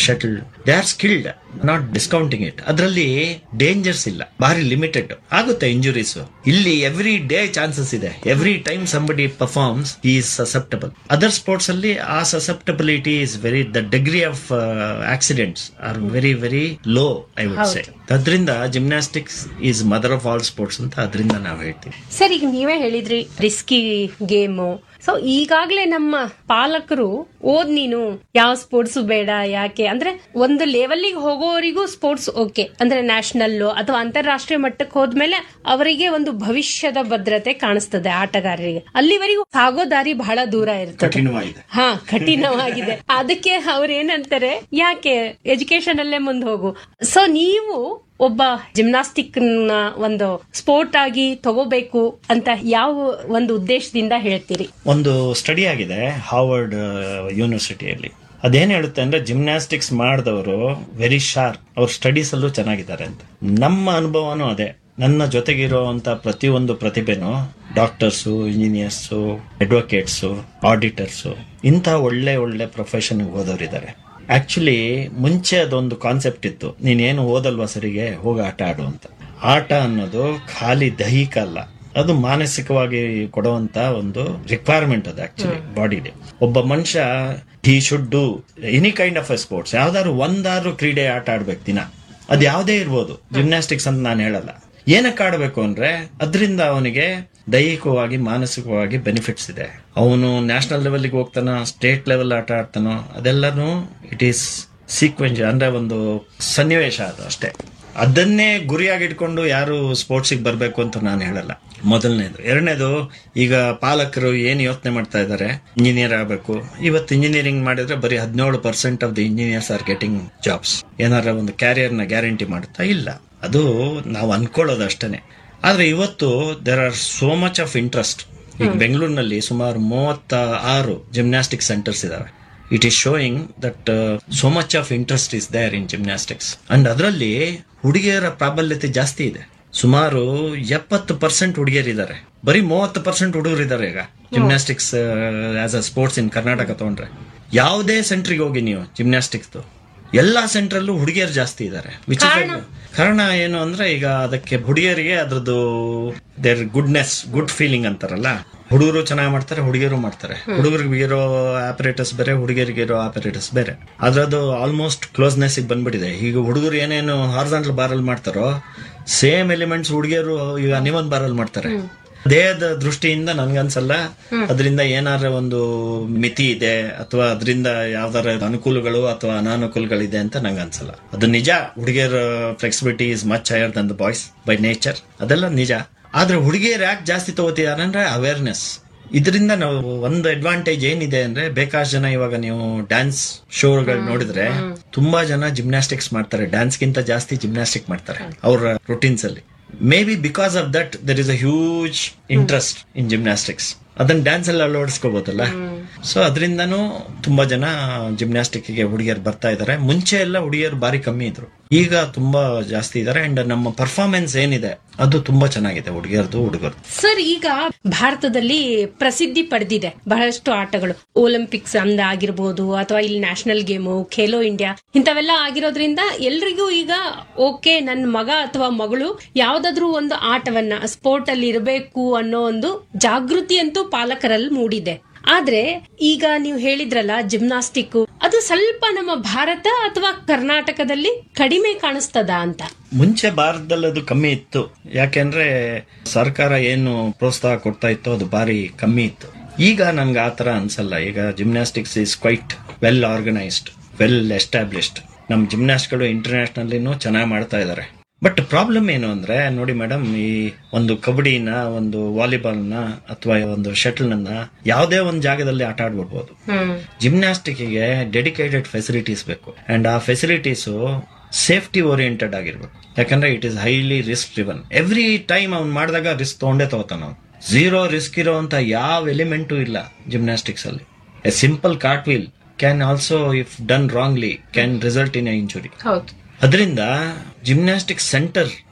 shuttle they are skilled not discounting it ಅದರಲ್ಲಿ dangers ಇಲ್ಲ ಭಾರಿ ಲಿಮಿಟೆಡ್ ಆಗುತ್ತೆ ಇಂಜುರೀಸ್ ಇಲ್ಲಿ ಎವ್ರಿ ಡೇ ಚಾನ್ಸಸ್ ಇದೆ every time somebody performs is susceptible other sports ಅಲ್ಲಿ ಆ susceptibility is very the degree of accidents are very very low I would say ಅದರಿಂದ gymnastics is mother of all sports ಅಂತ ಅದರಿಂದ ನಾವು ಹೇಳ್ತೀವಿ sir ಈಗ ನೀವೇ ಹೇಳಿದ್ರಿ ರಿಸ್ಕಿ ಗೇಮು ಸೊ ಈಗಾಗ್ಲೇ ನಮ್ಮ ಪಾಲಕರು ಓದ್ ನೀನು ಯಾವ ಸ್ಪೋರ್ಟ್ಸ್ ಬೇಡ ಯಾಕೆ ಅಂದ್ರೆ ಒಂದು ಲೆವೆಲ್ಗೆ ಹೋಗೋವರಿಗೂ ಸ್ಪೋರ್ಟ್ಸ್ ಓಕೆ ಅಂದ್ರೆ ನ್ಯಾಷನಲ್ ಅಥವಾ ಅಂತಾರಾಷ್ಟ್ರೀಯ ಮಟ್ಟಕ್ಕೆ ಹೋದ್ಮೇಲೆ ಅವರಿಗೆ ಒಂದು ಭವಿಷ್ಯದ ಭದ್ರತೆ ಕಾಣಿಸ್ತದೆ ಆಟಗಾರರಿಗೆ ಅಲ್ಲಿವರೆಗೂ ಸಾಗೋ ದಾರಿ ಬಹಳ ದೂರ ಇರ್ತದೆ ಕಠಿಣವಾಗಿದೆ ಹಾ ಕಠಿಣವಾಗಿದೆ ಅದಕ್ಕೆ ಅವ್ರು ಏನಂತಾರೆ ಯಾಕೆ ಎಜುಕೇಶನ್ ಅಲ್ಲೇ ಮುಂದೆ ಹೋಗು ಸೊ ನೀವು ಒಬ್ಬ ಜಿಮ್ನಾಸ್ಟಿಕ್ ನ ಒಂದು ಸ್ಪೋರ್ಟ್ ಆಗಿ ತಗೋಬೇಕು ಅಂತ ಯಾವ ಒಂದು ಉದ್ದೇಶದಿಂದ ಹೇಳ್ತೀರಿ ಒಂದು ಸ್ಟಡಿ ಆಗಿದೆ ಹಾರ್ವರ್ಡ್ ಯೂನಿವರ್ಸಿಟಿಯಲ್ಲಿ ಅದೇನ್ ಹೇಳುತ್ತೆ ಅಂದ್ರೆ ಜಿಮ್ನಾಸ್ಟಿಕ್ಸ್ ಮಾಡಿದವರು ವೆರಿ ಶಾರ್ಪ್ ಅವ್ರ ಸ್ಟಡೀಸ್ ಅಲ್ಲೂ ಚೆನ್ನಾಗಿದ್ದಾರೆ ಅಂತ ನಮ್ಮ ಅನುಭವನೂ ಅದೇ ನನ್ನ ಜೊತೆಗಿರುವಂತ ಪ್ರತಿಯೊಂದು ಪ್ರತಿಭೆನೂ ಡಾಕ್ಟರ್ಸು ಇಂಜಿನಿಯರ್ಸು ಅಡ್ವೊಕೇಟ್ಸು ಆಡಿಟರ್ಸು ಇಂಥ ಒಳ್ಳೆ ಒಳ್ಳೆ ಪ್ರೊಫೆಷನ್ ಹೋದವರಿದ್ದಾರೆ ಆಕ್ಚುಲಿ ಮುಂಚೆ ಅದೊಂದು ಕಾನ್ಸೆಪ್ಟ್ ಇತ್ತು ನೀನೇನು ಓದಲ್ವಾ ಸರಿಗೆ ಹೋಗಿ ಆಟ ಆಡು ಅಂತ ಆಟ ಅನ್ನೋದು ಖಾಲಿ ದೈಹಿಕ ಅಲ್ಲ ಅದು ಮಾನಸಿಕವಾಗಿ ಕೊಡುವಂತ ಒಂದು ರಿಕ್ವೈರ್ಮೆಂಟ್ ಅದು ಆಕ್ಚುಲಿ ಬಾಡಿಲಿ ಒಬ್ಬ ಮನುಷ್ಯ he should do any kind of a sports ಯಾವ್ದಾದ್ರು ಒಂದಾದ್ರು ಕ್ರೀಡೆ ಆಟ ಆಡ್ಬೇಕು ದಿನ ಅದ್ ಯಾವ್ದೇ ಇರ್ಬೋದು ಜಿಮ್ನಾಸ್ಟಿಕ್ಸ್ ಅಂತ ನಾನು ಹೇಳಲ್ಲ ಏನಕ್ಕೆ ಆಡಬೇಕು ಅಂದ್ರೆ ಅದರಿಂದ ಅವನಿಗೆ ದೈಹಿಕವಾಗಿ ಮಾನಸಿಕವಾಗಿ ಬೆನಿಫಿಟ್ಸ್ ಇದೆ ಅವನು ನ್ಯಾಷನಲ್ ಲೆವೆಲ್ಗೆ ಹೋಗ್ತಾನೋ ಸ್ಟೇಟ್ ಲೆವೆಲ್ ಆಟ ಆಡ್ತಾನೋ ಅದೆಲ್ಲನೂ ಇಟ್ ಈಸ್ ಸೀಕ್ವೆನ್ಸ್ ಅಂದ್ರೆ ಒಂದು ಸನ್ನಿವೇಶ ಅದು ಅಷ್ಟೇ ಅದನ್ನೇ ಗುರಿಯಾಗಿ ಇಟ್ಕೊಂಡು ಯಾರು ಸ್ಪೋರ್ಟ್ಸಿಗೆ ಬರಬೇಕು ಅಂತ ನಾನು ಹೇಳಲ್ಲ ಮೊದಲನೇದು ಎರಡನೇದು ಈಗ ಪಾಲಕರು ಏನು ಯೋಚನೆ ಮಾಡ್ತಾ ಇದ್ದಾರೆ ಇಂಜಿನಿಯರ್ ಆಗಬೇಕು ಇವತ್ತು ಇಂಜಿನಿಯರಿಂಗ್ ಮಾಡಿದ್ರೆ ಬರೀ ಹದಿನೇಳು percent of the engineers are getting jobs ಏನಾರ ಒಂದು ಕ್ಯಾರಿಯರ್ನ ಗ್ಯಾರಂಟಿ ಮಾಡುತ್ತಾ ಇಲ್ಲ ಅದು ನಾವು ಅನ್ಕೊಳ್ಳೋದು ಅಷ್ಟೇನೆ ಆದ್ರೆ ಇವತ್ತು there are so much of interest ಈಗ ಬೆಂಗಳೂರಿನಲ್ಲಿ ಸುಮಾರು ಮೂವತ್ತ ಆರು ಜಿಮ್ನಾಸ್ಟಿಕ್ ಸೆಂಟರ್ಸ್ ಇದಾವೆ it is showing that so much of interest is there in gymnastics and ಅದರಲ್ಲಿ ಹುಡುಗಿಯರ ಪ್ರಾಬಲ್ಯತೆ ಜಾಸ್ತಿ ಇದೆ ಸುಮಾರು ಎಪ್ಪತ್ತು ಪರ್ಸೆಂಟ್ ಹುಡುಗಿಯರಿದ್ದಾರೆ ಬರೀ ಮೂವತ್ತು ಪರ್ಸೆಂಟ್ ಹುಡುಗರಿದ್ದಾರೆ ಈಗ gymnastics as a sports in Karnataka ತಗೊಂಡ್ರೆ ಯಾವುದೇ ಸೆಂಟ್ರಿಗೆ ಹೋಗಿ ನೀವು ಜಿಮ್ನಾಸ್ಟಿಕ್ಸ್ ಎಲ್ಲಾ ಸೆಂಟ್ರಲ್ಲೂ ಹುಡುಗಿಯರು ಜಾಸ್ತಿ ಇದ್ದಾರೆ ವಿಚ್ ಕಾರಣ ಏನು ಅಂದ್ರೆ ಈಗ ಅದಕ್ಕೆ ಹುಡುಗಿಯರಿಗೆ ಅದ್ರದ್ದು ದೇರ್ ಗುಡ್ನೆಸ್ ಗುಡ್ ಫೀಲಿಂಗ್ ಅಂತಾರಲ್ಲ ಹುಡುಗರು ಚೆನ್ನಾಗಿ ಮಾಡ್ತಾರೆ ಹುಡುಗಿಯರು ಮಾಡ್ತಾರೆ ಹುಡುಗರಿಗೆ ಇರೋ ಆಪರೇಟರ್ಸ್ ಬೇರೆ ಹುಡುಗಿಯರಿಗೆ ಇರೋ ಆಪರೇಟರ್ಸ್ ಬೇರೆ ಅದ್ರದ್ದು ಆಲ್ಮೋಸ್ಟ್ ಕ್ಲೋಸ್ನೆಸ್ ಬಂದ್ಬಿಟ್ಟಿದೆ ಈಗ ಹುಡುಗರು ಏನೇನು ಹಾರ್ಸಾಂಟಲ್ ಬಾರಲ್ಲಿ ಮಾಡ್ತಾರೋ ಸೇಮ್ ಎಲಿಮೆಂಟ್ಸ್ ಹುಡುಗಿಯರು ಈಗ ನೀವೊಂದ್ ಬಾರಲ್ಲಿ ಮಾಡ್ತಾರೆ ದೇಹದ ದೃಷ್ಟಿಯಿಂದ ನನ್ಗನ್ಸಲ್ಲ ಅದರಿಂದ ಏನಾರ ಒಂದು ಮಿತಿ ಇದೆ ಅಥವಾ ಅದರಿಂದ ಯಾವ್ದಾರ ಅನುಕೂಲಗಳು ಅಥವಾ ಅನಾನುಕೂಲಗಳಿದೆ ಅಂತ ನಂಗೆ ಅನ್ಸಲ್ಲ ಅದು ನಿಜ ಹುಡುಗಿಯರ flexibility is much higher than the boys by nature ಅದೆಲ್ಲ ನಿಜ ಆದ್ರೆ ಹುಡುಗಿಯರು ಯಾಕೆ ಜಾಸ್ತಿ ತಗೋತಿದಾರೆ ಅಂದ್ರೆ ಅವೇರ್ನೆಸ್ ಇದರಿಂದ ನಾವು ಒಂದು ಅಡ್ವಾಂಟೇಜ್ ಏನಿದೆ ಅಂದ್ರೆ ಬೇಕಾಷ್ಟು ಜನ ಇವಾಗ ನೀವು ಡ್ಯಾನ್ಸ್ ಶೋಗಳು ನೋಡಿದ್ರೆ ತುಂಬಾ ಜನ ಜಿಮ್ನಾಸ್ಟಿಕ್ಸ್ ಮಾಡ್ತಾರೆ ಡ್ಯಾನ್ಸ್ ಗಿಂತ ಜಾಸ್ತಿ ಜಿಮ್ನಾಸ್ಟಿಕ್ ಮಾಡ್ತಾರೆ ಅವರ ರುಟೀನ್ಸ್ ಅಲ್ಲಿ maybe because of that there is a huge interest in gymnastics ಅದನ್ನ ಡ್ಯಾನ್ಸ್ ಎಲ್ಲ ಅಳವಡಿಸ್ಕೋಬಹುದಲ್ಲ ಸೊ ಅದರಿಂದನೂ ತುಂಬಾ ಜನ ಜಿಮ್ನಾಸ್ಟಿಕ್ ಗೆ ಹುಡುಗಿಯರು ಬರ್ತಾ ಇದಾರೆ ಮುಂಚೆ ಎಲ್ಲ ಹುಡುಗಿಯರು ಬಾರಿ ಕಮ್ಮಿ ಇದ್ರು ಈಗ ತುಂಬಾ ಜಾಸ್ತಿ ಇದಾರೆ ಅಂಡ್ ನಮ್ಮ ಪರ್ಫಾರ್ಮೆನ್ಸ್ ಏನಿದೆ ಅದು ತುಂಬಾ ಚೆನ್ನಾಗಿದೆ ಹುಡುಗಿಯರ್ದು ಹುಡುಗರು ಸರ್ ಈಗ ಭಾರತದಲ್ಲಿ ಪ್ರಸಿದ್ಧಿ ಪಡೆದಿದೆ ಬಹಳಷ್ಟು ಆಟಗಳು ಒಲಿಂಪಿಕ್ಸ್ ಅಂದ ಆಗಿರ್ಬೋದು ಅಥವಾ ಇಲ್ಲಿ ನ್ಯಾಷನಲ್ ಗೇಮು ಖೇಲೋ ಇಂಡಿಯಾ ಇಂಥವೆಲ್ಲ ಆಗಿರೋದ್ರಿಂದ ಎಲ್ರಿಗೂ ಈಗ ಓಕೆ ನನ್ನ ಮಗ ಅಥವಾ ಮಗಳು ಯಾವ್ದಾದ್ರೂ ಒಂದು ಆಟವನ್ನ ಸ್ಪೋರ್ಟ್ ಅಲ್ಲಿ ಇರಬೇಕು ಅನ್ನೋ ಒಂದು ಜಾಗೃತಿ ಅಂತೂ ಪಾಲಕರಲ್ಲಿ ಮೂಡಿದೆ ಆದ್ರೆ ಈಗ ನೀವು ಹೇಳಿದ್ರಲ್ಲ ಜಿಮ್ನಾಸ್ಟಿಕ್ ಅದು ಸ್ವಲ್ಪ ನಮ್ಮ ಭಾರತ ಅಥವಾ ಕರ್ನಾಟಕದಲ್ಲಿ ಕಡಿಮೆ ಕಾಣಿಸ್ತದ ಅಂತ ಮುಂಚೆ ಭಾರತದಲ್ಲಿ ಅದು ಕಮ್ಮಿ ಇತ್ತು ಯಾಕೆಂದ್ರೆ ಸರ್ಕಾರ ಏನು ಪ್ರೋತ್ಸಾಹ ಕೊಡ್ತಾ ಇತ್ತು ಅದು ಬಾರಿ ಕಮ್ಮಿ ಇತ್ತು ಈಗ ನನ್ಗೆ ಆತರ ಅನ್ಸಲ್ಲ ಈಗ gymnastics is quite well organised well established ನಮ್ ಜಿಮ್ನಾಸ್ಟ್ಗಳು ಇಂಟರ್ನ್ಯಾಷನಲ್ಲಿನೂ ಚೆನ್ನಾಗಿ ಮಾಡ್ತಾ ಇದ್ದಾರೆ ಬಟ್ ಪ್ರಾಬ್ಲಮ್ ಏನು ಅಂದ್ರೆ ನೋಡಿ ಮೇಡಮ್ ಈ ಒಂದು ಕಬಡ್ಡಿನ ಒಂದು ವಾಲಿಬಾಲ್ನ ಅಥವಾ ಒಂದು ಶಟಲ್ನ ಯಾವುದೇ ಒಂದು ಜಾಗದಲ್ಲಿ ಆಟ ಆಡ್ಬಿಡ್ಬೋದು ಜಿಮ್ನಾಸ್ಟಿಕ್ಗೆ ಡೆಡಿಕೇಟೆಡ್ ಫೆಸಿಲಿಟೀಸ್ ಬೇಕು ಅಂಡ್ ಆ ಫೆಸಿಲಿಟೀಸು ಸೇಫ್ಟಿ ಓರಿಯೆಂಟೆಡ್ ಆಗಿರ್ಬೇಕು ಯಾಕಂದ್ರೆ it is highly risk driven every time ಅವ್ನು ಮಾಡಿದಾಗ ರಿಸ್ಕ್ ತಗೊಂಡೇ ತಗೋತಾನ ಅವ್ನು ಝೀರೋ ರಿಸ್ಕ್ ಇರೋಂತ ಯಾವ ಎಲಿಮೆಂಟು ಇಲ್ಲ ಜಿಮ್ನಾಸ್ಟಿಕ್ಸ್ ಅಲ್ಲಿ a simple cartwheel can also if done wrongly can result in a injury ಹೌದು ಅದರಿಂದ ಜಿಮ್ನಾಸ್ಟಿಕ್ ಸೆಂಟರ್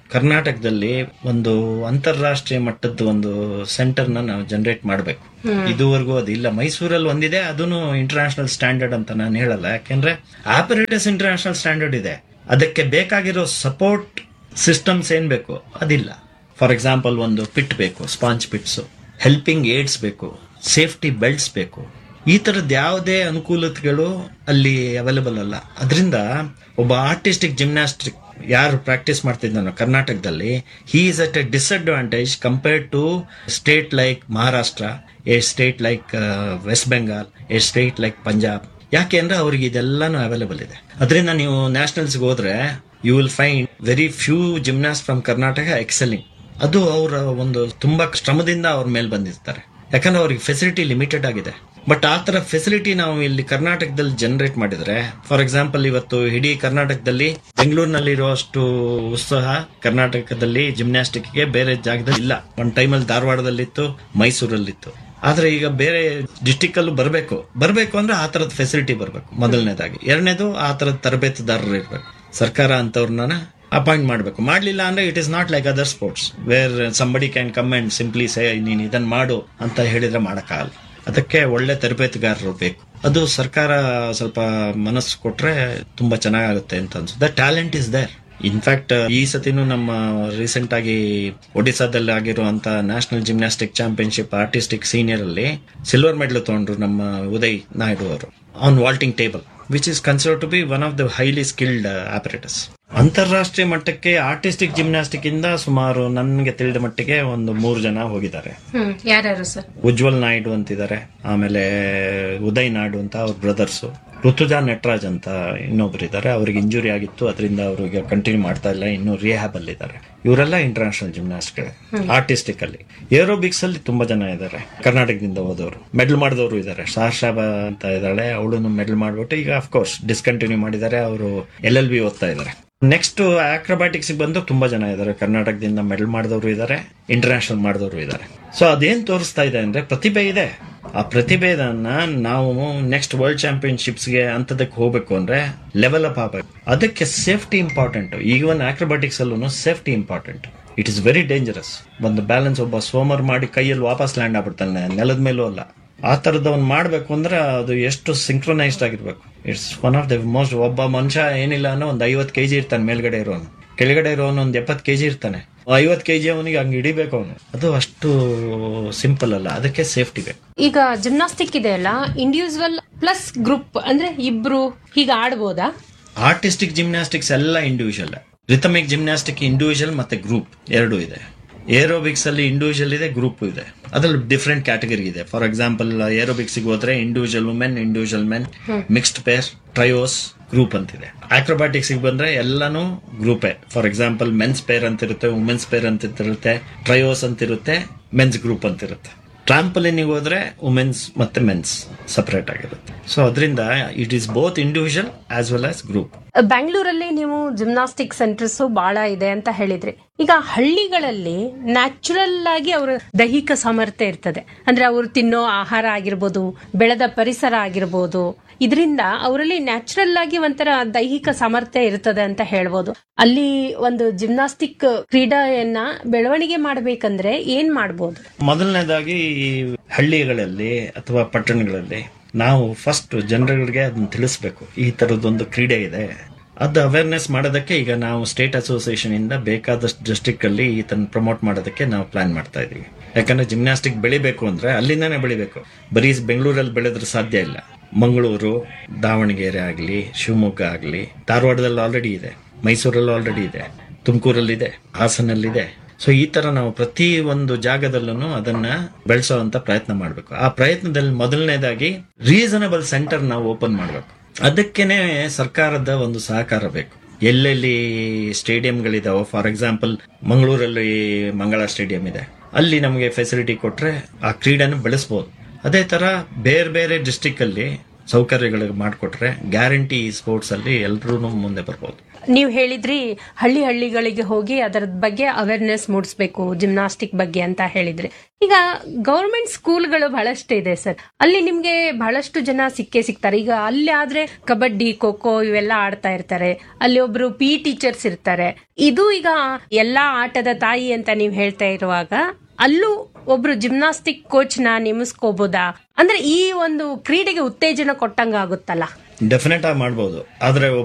ಕರ್ನಾಟಕದಲ್ಲಿ ಒಂದು ಅಂತಾರಾಷ್ಟ್ರೀಯ ಮಟ್ಟದ ಒಂದು ಸೆಂಟರ್ ನ ನಾವು ಜನರೇಟ್ ಮಾಡಬೇಕು ಇದುವರೆಗೂ ಅದಿಲ್ಲ ಮೈಸೂರಲ್ಲಿ ಒಂದಿದೆ ಅದನ್ನು ಇಂಟರ್ನ್ಯಾಷನಲ್ ಸ್ಟ್ಯಾಂಡರ್ಡ್ ಅಂತ ನಾನು ಹೇಳಲ್ಲ ಯಾಕೆಂದ್ರೆ ಆಪರೇಟರ್ಸ್ ಇಂಟರ್ನ್ಯಾಷನಲ್ ಸ್ಟ್ಯಾಂಡರ್ಡ್ ಇದೆ ಅದಕ್ಕೆ ಬೇಕಾಗಿರೋ ಸಪೋರ್ಟ್ ಸಿಸ್ಟಮ್ಸ್ ಏನ್ ಬೇಕು ಅದಿಲ್ಲ ಫಾರ್ ಎಕ್ಸಾಂಪಲ್ ಒಂದು ಪಿಟ್ ಬೇಕು ಸ್ಪಾಂಜ್ ಪಿಟ್ಸ್ ಹೆಲ್ಪಿಂಗ್ ಏಡ್ಸ್ ಬೇಕು ಸೇಫ್ಟಿ ಬೆಲ್ಟ್ಸ್ ಬೇಕು ಈ ತರದ್ ಯಾವುದೇ ಅನುಕೂಲತೆಗಳು ಅಲ್ಲಿ ಅವೈಲೇಬಲ್ ಅಲ್ಲ ಅದರಿಂದ ಒಬ್ಬ ಆರ್ಟಿಸ್ಟಿಕ್ ಜಿಮ್ನಾಸ್ಟಿಕ್ ಯಾರು ಪ್ರಾಕ್ಟೀಸ್ ಮಾಡ್ತಿದ್ದಾನೋ ಕರ್ನಾಟಕದಲ್ಲಿ he is at a disadvantage compared to state like Maharashtra a state like West Bengal a state like Punjab ಯಾಕೆ ಅಂದ್ರೆ ಅವ್ರಿಗೆ ಇದೆಲ್ಲಾನು ಅವೈಲೇಬಲ್ ಇದೆ ಅದರಿಂದ ನೀವು ನ್ಯಾಷನಲ್ಸ್ಗೆ ಹೋದ್ರೆ you will find very few gymnast from Karnataka excelling ಅದು ಅವರ ಒಂದು ತುಂಬಾ ಶ್ರಮದಿಂದ ಅವ್ರ ಮೇಲೆ ಬಂದಿರ್ತಾರೆ ಯಾಕಂದ್ರೆ ಅವ್ರಿಗೆ ಫೆಸಿಲಿಟಿ ಲಿಮಿಟೆಡ್ ಆಗಿದೆ ಬಟ್ ಆ ತರ ಫೆಸಿಲಿಟಿ ನಾವು ಇಲ್ಲಿ ಕರ್ನಾಟಕದಲ್ಲಿ ಜನರೇಟ್ ಮಾಡಿದ್ರೆ ಫಾರ್ ಎಕ್ಸಾಂಪಲ್ ಇವತ್ತು ಇಡೀ ಕರ್ನಾಟಕದಲ್ಲಿ ಬೆಂಗಳೂರಿನಲ್ಲಿರುವಷ್ಟು ಉತ್ಸಾಹ ಕರ್ನಾಟಕದಲ್ಲಿ ಜಿಮ್ನಾಸ್ಟಿಕ್ಗೆ ಬೇರೆ ಜಾಗದಲ್ಲಿ ಇಲ್ಲ ಒಂದ್ ಟೈಮಲ್ಲಿ ಧಾರವಾಡದಲ್ಲಿತ್ತು ಮೈಸೂರಲ್ಲಿತ್ತು ಆದ್ರೆ ಈಗ ಬೇರೆ ಡಿಸ್ಟಿಕ್ ಅಲ್ಲೂ ಬರಬೇಕು ಬರಬೇಕು ಅಂದ್ರೆ ಆ ತರದ ಫೆಸಿಲಿಟಿ ಬರಬೇಕು ಮೊದಲನೇದಾಗಿ ಎರಡನೇದು ಆ ತರದ ತರಬೇತುದಾರರು ಇರ್ಬೇಕು ಸರ್ಕಾರ ಅಂತವ್ರನ್ನ ಅಪಾಯಿಂಟ್ ಮಾಡಬೇಕು ಮಾಡ್ಲಿಲ್ಲ ಅಂದ್ರೆ it is not like other sports where somebody can come and simply say ನೀನ್ ಇದನ್ನ ಮಾಡು ಅಂತ ಹೇಳಿದ್ರೆ ಮಾಡಕ್ಕಾಗಲ್ಲ ಅದಕ್ಕೆ ಒಳ್ಳೆ ತರಬೇತುಗಾರರು ಬೇಕು ಅದು ಸರ್ಕಾರ ಸ್ವಲ್ಪ ಮನಸ್ಸು ಕೊಟ್ರೆ ತುಂಬಾ ಚೆನ್ನಾಗುತ್ತೆ ಅಂತ ಅನ್ಸುತ್ತೆ ಟ್ಯಾಲೆಂಟ್ ಇಸ್ ದೇರ್ ಇನ್ಫ್ಯಾಕ್ಟ್ ಈ ಸತಿನೂ ನಮ್ಮ ರೀಸೆಂಟ್ ಆಗಿ ಒಡಿಸಾದಲ್ಲಿ ಆಗಿರುವಂತ national gymnastic championship artistic senior ಅಲ್ಲಿ ಸಿಲ್ವರ್ ಮೆಡಲ್ ತಗೊಂಡ್ರು ನಮ್ಮ ಉದಯ್ ನಾಯ್ಡು ಅವರು on vaulting table which is consider to be one of the highly skilled operators ಅಂತಾರಾಷ್ಟ್ರೀಯ ಮಟ್ಟಕ್ಕೆ ಆರ್ಟಿಸ್ಟಿಕ್ ಜಿಮ್ನಾಸ್ಟಿಕ್ ಇಂದ ಸುಮಾರು ನನಗೆ ತಿಳಿದ ಮಟ್ಟಿಗೆ ಒಂದು ಮೂರು ಜನ ಹೋಗಿದ್ದಾರೆ ಹ್ಮ್ ಯಾರ್ಯಾರು ಸರ್ ಉಜ್ವಲ್ ನಾಯ್ಡು ಅಂತಿದ್ದಾರೆ ಆಮೇಲೆ ಉದಯ್ ನಾಯ್ಡು ಅಂತ ಅವ್ರ ಬ್ರದರ್ಸ್ ಋತುಜಾ ನಟರಾಜ್ ಅಂತ ಇನ್ನೊಬ್ರು ಇದ್ದಾರೆ ಅವ್ರಿಗೆ ಇಂಜುರಿ ಆಗಿತ್ತು ಅದರಿಂದ ಅವರು ಈಗ ಕಂಟಿನ್ಯೂ ಮಾಡ್ತಾ ಇಲ್ಲ ಇನ್ನು ರಿಹ್ಯಾಬ್ ಅಲ್ಲಿ ಇದ್ದಾರೆ ಇವರೆಲ್ಲ ಇಂಟರ್ನ್ಯಾಷನಲ್ ಜಿಮ್ನಾಸ್ಟ್ಗಳು ಆರ್ಟಿಸ್ಟಿಕ್ ಅಲ್ಲಿ ಏರೋಬಿಕ್ಸ್ ಅಲ್ಲಿ ತುಂಬಾ ಜನ ಇದ್ದಾರೆ ಕರ್ನಾಟಕದಿಂದ ಹೋದವರು ಮೆಡಲ್ ಮಾಡಿದವರು ಇದ್ದಾರೆ ಶಾಬ ಅಂತ ಇದ್ದಾಳೆ ಅವಳು ಮೆಡಲ್ ಮಾಡ್ಬಿಟ್ಟು ಈಗ ಅಫ್ಕೋರ್ಸ್ ಡಿಸ್ಕಂಟಿನ್ಯೂ ಮಾಡಿದ್ದಾರೆ ಅವರು ಎಲ್ ಎಲ್ ಬಿ ಓದ್ತಾ ಇದ್ದಾರೆ ನೆಕ್ಸ್ಟ್ ಆಕ್ರೋಬ್ಯಾಟಿಕ್ಸ್ ಬಂದು ತುಂಬಾ ಜನ ಇದ್ದಾರೆ ಕರ್ನಾಟಕದಿಂದ ಮೆಡಲ್ ಮಾಡಿದವರು ಇದ್ದಾರೆ ಇಂಟರ್ನ್ಯಾಷನಲ್ ಮಾಡಿದವರು ಇದ್ದಾರೆ ಸೊ ಅದೇನ್ ತೋರಿಸ್ತಾ ಇದೆ ಅಂದ್ರೆ ಪ್ರತಿಭೆ ಇದೆ ಆ ಪ್ರತಿಭೆಯನ್ನ ನಾವು ನೆಕ್ಸ್ಟ್ ವರ್ಲ್ಡ್ ಚಾಂಪಿಯನ್ಶಿಪ್ಸ್ಗೆ ಅಂತದಕ್ಕೆ ಹೋಗ್ಬೇಕು ಅಂದ್ರೆ ಲೆವೆಲ್ ಅಪ್ ಆಗಬೇಕು ಅದಕ್ಕೆ ಸೇಫ್ಟಿ ಇಂಪಾರ್ಟೆಂಟ್ ಈವನ್ ಆಕ್ರೋಬ್ಯಾಟಿಕ್ಸ್ ಅಲ್ಲೂ safety important it is very dangerous ಒಂದು ಬ್ಯಾಲೆನ್ಸ್ ಒಬ್ಬ ಸೋಮರ್ ಮಾಡಿ ಕೈಯಲ್ಲಿ ವಾಪಸ್ ಲ್ಯಾಂಡ್ ಆಗ್ಬಿಡ್ತಾನೆ ನೆಲದ ಮೇಲೂ ಅಲ್ಲ ಆ ತರದವನ್ ಮಾಡ್ಬೇಕು ಅಂದ್ರೆ ಅದು ಎಷ್ಟು ಸಿಂಕ್ರೊನೈಸ್ಡ್ ಆಗಿರ್ಬೇಕು it's one of the most ಒಬ್ಬ ಮನುಷ್ಯ ಏನಿಲ್ಲ ಅನ್ನೋ ಒಂದು ಐವತ್ತು ಕೆಜಿ ಇರ್ತಾನೆ ಮೇಲ್ಗಡೆ ಇರೋನು ಕೆಳಗಡೆ ಇರೋನು ಒಂದು ಎಪ್ಪತ್ತು ಕೆಜಿ ಇರ್ತಾನೆ ಐವತ್ತು ಕೆಜಿ ಅವನಿಗೆ ಹಂಗೆ ಹಿಡಿಬೇಕು ಅವನು ಅದು ಅಷ್ಟು ಸಿಂಪಲ್ ಅಲ್ಲ ಅದಕ್ಕೆ ಸೇಫ್ಟಿ ಬೇಕು ಈಗ ಜಿಮ್ನಾಸ್ಟಿಕ್ ಇದೆ ಅಲ್ಲ ಇಂಡಿವಿಜುವಲ್ ಪ್ಲಸ್ ಗ್ರೂಪ್ ಅಂದ್ರೆ ಇಬ್ರು ಹೀಗೆ ಆಡ್ಬೋದಾ ಆರ್ಟಿಸ್ಟಿಕ್ ಜಿಮ್ನಾಸ್ಟಿಕ್ಸ್ ಎಲ್ಲ ಇಂಡಿವಿಜುವಲ್ ರಿಥಮಿಕ್ ಜಿಮ್ನಾಸ್ಟಿಕ್ ಇಂಡಿವಿಜುವಲ್ ಮತ್ತೆ ಗ್ರೂಪ್ ಎರಡೂ ಇದೆ ಏರೋಬಿಕ್ಸ್ ಅಲ್ಲಿ ಇಂಡಿವಿಜುವಲ್ ಇದೆ ಗ್ರೂಪ್ ಇದೆ ಅದ್ರಲ್ಲಿ ಡಿಫ್ರೆಂಟ್ ಕ್ಯಾಟಗರಿ ಇದೆ ಫಾರ್ ಎಕ್ಸಾಂಪಲ್ ಏರೋಬಿಕ್ಸ್ ಹೋದ್ರೆ individual women individual men mixed pair trios group ಅಂತಿದೆ ಆಕ್ರೋಬ್ಯಾಟಿಕ್ಸ್ ಬಂದ್ರೆ ಎಲ್ಲಾನು ಗ್ರೂಪೇ ಫಾರ್ ಎಕ್ಸಾಂಪಲ್ ಮೆನ್ಸ್ ಪೇರ್ ಅಂತಿರುತ್ತೆ ವುಮೆನ್ಸ್ ಪೇರ್ ಅಂತ ಇರುತ್ತೆ ಟ್ರಯೋಸ್ ಅಂತಿರುತ್ತೆ ಮೆನ್ಸ್ ಗ್ರೂಪ್ ಅಂತಿರುತ್ತೆ ಟ್ರಾಂಪಲಿನಿಗೆ ಹೋದ್ರೆ ವುಮೆನ್ಸ್ ಮತ್ತೆ ಮೆನ್ಸ್ ಸಪರೇಟ್ ಆಗಿರುತ್ತೆ ಸೊ ಅದರಿಂದ it is both individual as well as group ಬ್ಯಾಂಗ್ಳೂರಲ್ಲಿ ನೀವು ಜಿಮ್ನಾಸ್ಟಿಕ್ ಸೆಂಟರ್ಸ್ ಬಹಳ ಇದೆ ಅಂತ ಹೇಳಿದ್ರಿ ಈಗ ಹಳ್ಳಿಗಳಲ್ಲಿ ನ್ಯಾಚುರಲ್ ಆಗಿ ಅವರ ದೈಹಿಕ ಸಾಮರ್ಥ್ಯ ಇರ್ತದೆ ಅಂದ್ರೆ ಅವರು ತಿನ್ನೋ ಆಹಾರ ಆಗಿರ್ಬೋದು ಬೆಳೆದ ಪರಿಸರ ಆಗಿರ್ಬೋದು ಇದರಿಂದ ಅವರಲ್ಲಿ ನ್ಯಾಚುರಲ್ ಆಗಿ ಒಂಥರ ದೈಹಿಕ ಸಾಮರ್ಥ್ಯ ಇರ್ತದೆ ಅಂತ ಹೇಳ್ಬೋದು ಅಲ್ಲಿ ಒಂದು ಜಿಮ್ನಾಸ್ಟಿಕ್ ಕ್ರೀಡೆಯನ್ನ ಬೆಳವಣಿಗೆ ಮಾಡ್ಬೇಕಂದ್ರೆ ಏನ್ ಮಾಡ್ಬೋದು ಮೊದಲನೇದಾಗಿ ಈ ಹಳ್ಳಿಗಳಲ್ಲಿ ಅಥವಾ ಪಟ್ಟಣಗಳಲ್ಲಿ ನಾವು ಫಸ್ಟ್ ಜನರುಗಳಿಗೆ ಅದನ್ನ ತಿಳಿಸ್ಬೇಕು ಈ ತರದೊಂದು ಕ್ರೀಡೆ ಇದೆ ಅದು ಅವೇರ್ನೆಸ್ ಮಾಡೋದಕ್ಕೆ ಈಗ ನಾವು ಸ್ಟೇಟ್ ಅಸೋಸಿಯೇಷನ್ ಇಂದ ಬೇಕಾದಷ್ಟು ಡಿಸ್ಟ್ರಿಕ್ಟ್ ಅಲ್ಲಿ ಇದನ್ನ ಪ್ರಮೋಟ್ ಮಾಡೋದಕ್ಕೆ ನಾವು ಪ್ಲಾನ್ ಮಾಡ್ತಾ ಇದೀವಿ ಯಾಕಂದ್ರೆ ಜಿಮ್ನಾಸ್ಟಿಕ್ ಬೆಳಿಬೇಕು ಅಂದ್ರೆ ಅಲ್ಲಿಂದಾನೇ ಬೆಳಿಬೇಕು ಬರೀ ಬೆಂಗಳೂರಲ್ಲಿ ಬೆಳೆದ್ರೆ ಸಾಧ್ಯ ಇಲ್ಲ ಮಂಗಳೂರು ದಾವಣಗೆರೆ ಆಗಲಿ ಶಿವಮೊಗ್ಗ ಆಗಲಿ ಧಾರವಾಡದಲ್ಲಿ ಆಲ್ರೆಡಿ ಇದೆ ಮೈಸೂರಲ್ಲಿ ಆಲ್ರೆಡಿ ಇದೆ ತುಮಕೂರಲ್ಲಿದೆ ಹಾಸನಲ್ಲಿದೆ ಸೊ ಈ ತರ ನಾವು ಪ್ರತಿ ಒಂದು ಜಾಗದಲ್ಲೂ ಅದನ್ನ ಬೆಳೆಸೋವಂತ ಪ್ರಯತ್ನ ಮಾಡಬೇಕು ಆ ಪ್ರಯತ್ನದಲ್ಲಿ ಮೊದಲನೇದಾಗಿ ರೀಸನಬಲ್ ಸೆಂಟರ್ ನಾವು ಓಪನ್ ಮಾಡಬೇಕು ಅದಕ್ಕೇನೆ ಸರ್ಕಾರದ ಒಂದು ಸಹಕಾರ ಬೇಕು ಎಲ್ಲೆಲ್ಲಿ ಸ್ಟೇಡಿಯಂಗಳಿದಾವೋ ಫಾರ್ ಎಕ್ಸಾಂಪಲ್ ಮಂಗಳೂರಲ್ಲಿ ಮಂಗಳ ಸ್ಟೇಡಿಯಂ ಇದೆ ಅಲ್ಲಿ ನಮಗೆ ಫೆಸಿಲಿಟಿ ಕೊಟ್ರೆ ಆ ಕ್ರೀಡೆನ ಬೆಳೆಸಬಹುದು ಅದೇ ತರ ಬೇರೆ ಬೇರೆ ಡಿಸ್ಟಿಕ್ ಅಲ್ಲಿ ಸೌಕರ್ಯಗಳಿಗೆ ಮಾಡಿಕೊಟ್ರೆ ಗ್ಯಾರಂಟಿ ಸ್ಪೋರ್ಟ್ಸ್ ಅಲ್ಲಿ ಎಲ್ಲರೂ ಮುಂದೆ ಬರ್ಬೋದು ನೀವು ಹೇಳಿದ್ರಿ ಹಳ್ಳಿ ಹಳ್ಳಿಗಳಿಗೆ ಹೋಗಿ ಅದರ ಬಗ್ಗೆ ಅವೇರ್ನೆಸ್ ಮೂಡಿಸ್ಬೇಕು ಜಿಮ್ನಾಸ್ಟಿಕ್ ಬಗ್ಗೆ ಅಂತ ಹೇಳಿದ್ರಿ ಈಗ ಗೌರ್ಮೆಂಟ್ ಸ್ಕೂಲ್ಗಳು ಬಹಳಷ್ಟು ಇದೆ ಸರ್ ಅಲ್ಲಿ ನಿಮ್ಗೆ ಬಹಳಷ್ಟು ಜನ ಸಿಕ್ಕೇ ಸಿಗ್ತಾರೆ ಈಗ ಅಲ್ಲಿ ಆದ್ರೆ ಕಬಡ್ಡಿ ಖೋ ಖೋ ಇವೆಲ್ಲ ಆಡ್ತಾ ಇರ್ತಾರೆ ಅಲ್ಲಿ ಒಬ್ರು ಪಿ ಟೀಚರ್ಸ್ ಇರ್ತಾರೆ ಇದು ಈಗ ಎಲ್ಲಾ ಆಟದ ತಾಯಿ ಅಂತ ನೀವು ಹೇಳ್ತಾ ಇರುವಾಗ ಅಲ್ಲೂ ಒಬ್ರು ಜಿಮ್ನಾಸ್ಟಿಕ್ ಕೋಚ್ ನ ನೇಮಿಸ್ಕೋಬಹುದಾ ಅಂದ್ರೆ ಈ ಒಂದು ಕ್ರೀಡೆಗೆ ಉತ್ತೇಜನ ಕೊಟ್ಟಂಗ ಆಗುತ್ತಲ್ಲ ಡೆಫಿನೆಟ್ ಆಗಿ ಮಾಡ್ಬೋದು ಆದ್ರೆ